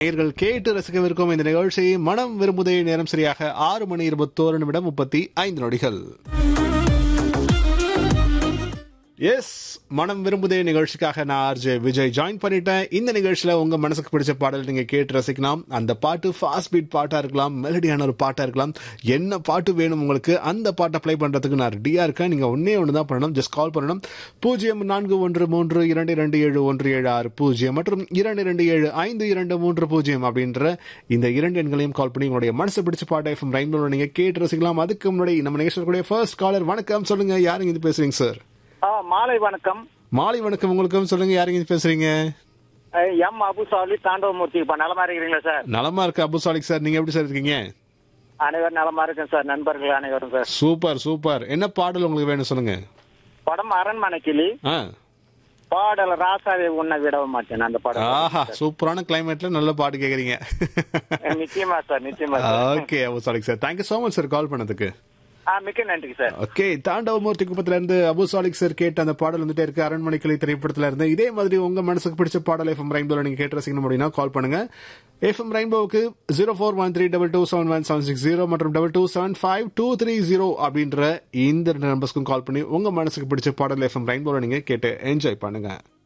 நேயர்கள் கேட்டு ரசிக்கவிருக்கும் இந்த நிகழ்ச்சி மனம் விரும்புதே நேரம் சரியாக ஆறு மணி இருபத்தோரு நிமிடம் முப்பத்தி ஐந்து நொடிகள் எஸ் மனம் விரும்புதே நிகழ்ச்சிக்காக நான் ஆர்ஜே விஜய் ஜாயின் பண்ணிட்டேன் இந்த நிகழ்ச்சியில உங்க மனசுக்கு பிடிச்ச பாடல் நீங்க கேட்டு ரசிக்கலாம் அந்த பாட்டு ஃபாஸ்ட் பீட் பாட்டா இருக்கலாம் மெலடியான ஒரு பாட்டா இருக்கலாம் என்ன பாட்டு வேணும் உங்களுக்கு அந்த பாட்டை ப்ளே பண்றதுக்கு நான் ரெடியா இருக்கேன் நீங்க ஒன்னே ஒன்று தான் பண்ணணும் ஜஸ்ட் கால் பண்ணணும் பூஜ்ஜியம் நான்கு ஒன்று மூன்று இரண்டு இரண்டு ஏழு ஒன்று ஏழு ஆறு பூஜ்ஜியம் மற்றும் இரண்டு இரண்டு ஏழு ஐந்து இரண்டு மூன்று பூஜ்ஜியம் அப்படின்ற இந்த இரண்டு எண்களையும் கால் பண்ணி உங்களுடைய மனசு பிடிச்ச பாட்டை எஃப்எம் ரைன்லோ நீங்க கேட்டு ரசிக்கலாம் அதுக்கு முன்னாடி நம்ம நிகழ்ச்சியுடைய ஃபர்ஸ்ட் காலர் வணக்கம் சொல்லுங்க யாருங்க இது பேசுறீங்க சார் ஆ, மாலை வணக்கம் மாலை வணக்கம் உங்களுக்கும் சொல்லுங்க யாருங்க இது பேசுறீங்க அஹ், எம் அபுசாலி தாண்டவமூர்த்தி இப்ப நலமா இருக்கிறீங்களா சார் நலமா இருக்கு அபு சாலிக் சார் நீங்க எப்படி சார் இருக்கீங்க அனைவரும் நலமா இருக்கேன் சார் நண்பர்கள் அனைவரும் சார் சூப்பர் சூப்பர் என்ன பாடல் உங்களுக்கு வேணும் சொல்லுங்க படம் அரண்மனை கிளி ஆ பாடல் ராசாவை உன்னை விடவே மாட்டேன் அந்த படம் ஆஹா சூப்பரான கிளைமேட்ல நல்ல பாட்டு கேக்குறீங்க அஹ், நிச்சயமா சார் நிச்சயமா sir okay Abu Salik sir thank you so much sir call பண்ணதுக்கு ஆ, மிக்க நன்றி சார் ஓகே தாண்டவமூர்த்தி குப்பத்துல இருந்து அபு சாலிக் சார் கேட்ட அந்த பாடல் வந்துட்டே இருக்கு அரண்மனை கிளை திரைப்படத்துல இருந்து இதே மாதிரி உங்க மனசுக்கு பிடிச்ச பாடல் எஃப்எம் ரெயின்போல நீங்க கேட்டு ரசிக்கணும் அப்படின்னா கால் பண்ணுங்க எஃப்எம் ரெயின்போவுக்கு zero four one three double two seven one seven six zero மற்றும் double two seven five two three zero அப்படின்ற இந்த ரெண்டு நம்பர்ஸ்க்கும் கால் பண்ணி உங்க மனசுக்கு பிடிச்ச பாடல் எஃப்எம் ரெயின்போல நீங்க கேட்டு என்ஜாய் பண்ணுங்க